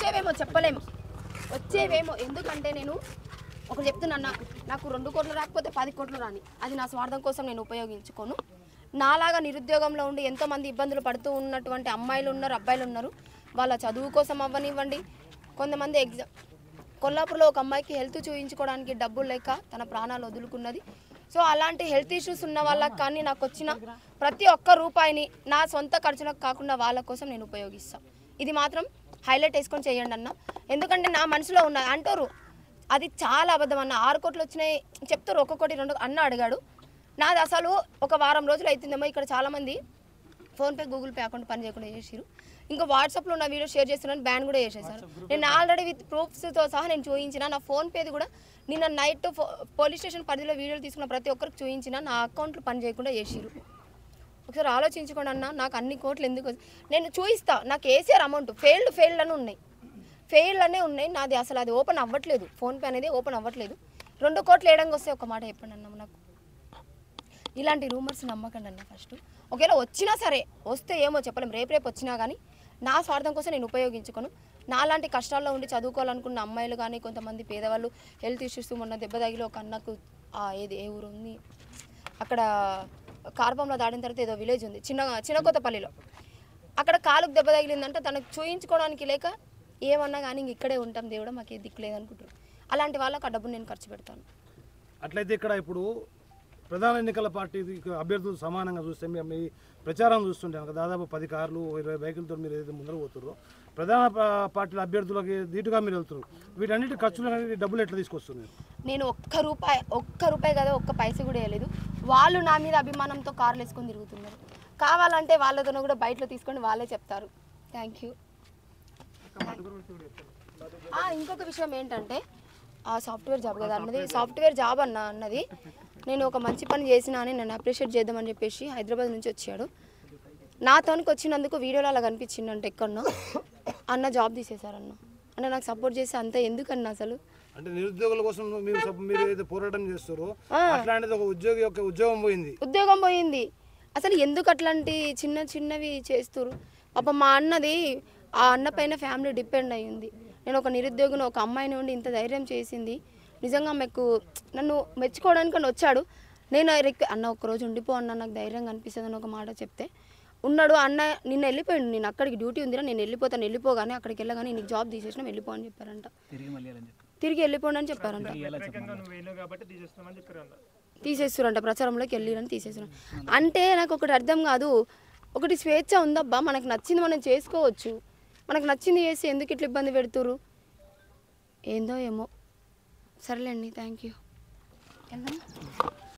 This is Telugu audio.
వచ్చేవేమో చెప్పలేము వచ్చేవేమో ఎందుకంటే నేను ఒకటి చెప్తున్నా నాకు రెండు కోట్లు రాకపోతే పది కోట్లు రాని అది నా స్వార్థం కోసం నేను ఉపయోగించుకోను నాలాగా నిరుద్యోగంలో ఉండి ఎంతోమంది ఇబ్బందులు పడుతూ ఉన్నటువంటి అమ్మాయిలు ఉన్నారు అబ్బాయిలు ఉన్నారు వాళ్ళ చదువు కోసం అవ్వనివ్వండి కొంతమంది ఎగ్జామ్ కొల్లాపూర్లో ఒక అమ్మాయికి హెల్త్ చూయించుకోవడానికి డబ్బులు లేక తన ప్రాణాలు వదులుకున్నది సో అలాంటి హెల్త్ ఇష్యూస్ ఉన్న వాళ్ళకి కానీ నాకు వచ్చిన ప్రతి ఒక్క రూపాయిని నా సొంత ఖర్చులకు కాకుండా వాళ్ళ కోసం నేను ఉపయోగిస్తాను ఇది మాత్రం హైలైట్ వేసుకొని చేయండి అన్న ఎందుకంటే నా మనసులో ఉన్న అంటారు అది చాలా అబద్ధం అన్న ఆరు కోట్లు వచ్చినాయి చెప్తారు ఒక్కొక్కటి రెండు అన్న అడిగాడు నాది అసలు ఒక వారం రోజులు అవుతుందేమో ఇక్కడ చాలామంది ఫోన్పే గూగుల్ పే అకౌంట్ పని చేయకుండా చేసిరు ఇంకా వాట్సాప్లో నా వీడియో షేర్ చేస్తున్నాను బ్యాన్ కూడా చేసేసారు నేను ఆల్రెడీ విత్ ప్రూఫ్స్తో సహా నేను చూపించిన నా ఫోన్పేది కూడా నిన్న నైట్ పోలీస్ స్టేషన్ పరిధిలో వీడియోలు తీసుకున్న ప్రతి ఒక్కరికి చూపించిన నా అకౌంట్లు పని చేయకుండా చేసిరు ఒకసారి ఆలోచించుకోండి అన్న నాకు అన్ని కోట్లు ఎందుకు వచ్చి- నేను చూపిస్తా నాకు వేసారు అమౌంట్ ఫెయిల్డ్ ఫెయిల్డ్ అని ఉన్నాయి ఫెయిల్డ్ అనే ఉన్నాయి నాది అసలు అది ఓపెన్ అవ్వట్లేదు ఫోన్పే అనేది ఓపెన్ అవ్వట్లేదు రెండు కోట్లు వేయడానికి వస్తే ఒక మాట చెప్పండి అన్న నాకు ఇలాంటి రూమర్స్ నమ్మకండి అన్న ఫస్ట్ ఒకవేళ వచ్చినా సరే వస్తే ఏమో చెప్పలేం రేపు రేపు వచ్చినా కానీ నా స్వార్థం కోసం నేను ఉపయోగించుకోను నాలాంటి కష్టాల్లో ఉండి చదువుకోవాలనుకున్న అమ్మాయిలు కానీ కొంతమంది పేదవాళ్ళు హెల్త్ ఇష్యూస్ మొన్న దెబ్బ తగిలి ఒక అన్నకు ఆ, ఏది ఏ ఊరు ఉంది అక్కడ కార్పంలో దాడిన తర్వాత ఏదో విలేజ్ ఉంది చిన్న చిన్న కొత్తపల్లిలో అక్కడ కాలుకు దెబ్బ తగిలిందంటే తనకు చూయించుకోవడానికి లేక ఏమన్నా కానీ ఇంక ఇక్కడే ఉంటాం దేవుడు మాకు ఏ దిక్కు లేదనుకుంటారు అలాంటి వాళ్ళకి ఆ డబ్బును నేను ఖర్చు పెడతాను అట్లయితే ఇక్కడ ఇప్పుడు ప్రధాన ఎన్నికల పార్టీ అభ్యర్థులు సమానంగా చూస్తే మీ- మీ ప్రచారం చూస్తుంటాను కదా దాదాపు పది కార్లు ఓ ఇరవై బైకులతో మీరు ఏదైతే ముందర పోతుర్రో ప్రధాన పా- పార్టీల అభ్యర్థులకి ధీటుగా మీరు వెళ్తున్నారు వీటన్నిటి ఖర్చులు అనేది డబ్బులు ఎట్లా తీసుకొస్తున్నారు నేను ఒక్క రూపాయి ఒక్క రూపాయి కదా ఒక్క పైస కూడా వేయలేదు వాళ్ళు నా మీద అభిమానంతో కార్లు వేసుకొని తిరుగుతున్నారు కావాలంటే వాళ్ళతో కూడా బయటలో తీసుకొని వాళ్ళే చెప్తారు థ్యాంక్ యూ ఇంకొక విషయం ఏంటంటే ఆ సాఫ్ట్వేర్ జాబ్ కదా అన్నది సాఫ్ట్వేర్ జాబ్ అన్న అన్నది నేను ఒక మంచి పని చేసినా అని నన్ను అప్రిషియేట్ చేద్దామని చెప్పేసి హైదరాబాద్ నుంచి వచ్చాడు నాతోనికి వచ్చినందుకు వీడియోలో అలా కనిపించింది అంటే ఎక్కడనో అన్న జాబ్ తీసేశారన్న అన్న నాకు సపోర్ట్ చేసి అంత ఎందుకన్నా అసలు అంటే నిరుద్యోగుల కోసం మీరు సప- మీరు ఏదైతే పోరాటం చేస్తారో అట్లాంటిది ఒక ఉద్యోగి యొక్క ఉద్యోగం పోయింది ఉద్యోగం పోయింది అసలు ఎందుకు అట్లాంటి చిన్న చిన్నవి చేస్తురు పాప మా అన్నది ఆ అన్న పైన ఫ్యామిలీ డిపెండ్ అయ్యింది నేను ఒక నిరుద్యోగిని ఒక అమ్మాయిని ఉండి ఇంత ధైర్యం చేసింది నిజంగా మీకు నన్ను మెచ్చుకోవడానికి అని వచ్చాడు నేను రిక్వె అన్న ఒక్కరోజు ఉండిపో అన్న నాకు ధైర్యంగా అనిపిస్తుంది అని ఒక మాట చెప్తే ఉన్నాడు అన్న నిన్న వెళ్ళిపోయాడు నేను అక్కడికి డ్యూటీ ఉందిరా నేను వెళ్ళిపోతాను వెళ్ళిపోగానే అక్కడికి వెళ్ళగానే నీకు జాబ్ తీసేసిన వెళ్ళిపో అని చెప్పారంట తిరిగి మళ్ళీ అని చెప్పి తిరిగి వెళ్ళిపోండి అని చెప్పారంట నువ్వు వేయలేవు కాబట్టి తీసేస్తున్నామని చెప్పారు అన్న తీసేస్తురంట ప్రచారంలోకి వెళ్ళిరని తీసేస్తున్నారు అంటే నాకు ఒకటి అర్థం కాదు ఒకటి స్వేచ్ఛ ఉందబ్బా మనకు నచ్చింది మనం చేసుకోవచ్చు మనకు నచ్చింది చేసి ఎందుకు ఇట్లా ఇబ్బంది పెడుతురు ఏందో ఏమో సరేలేండి థ్యాంక్ యూ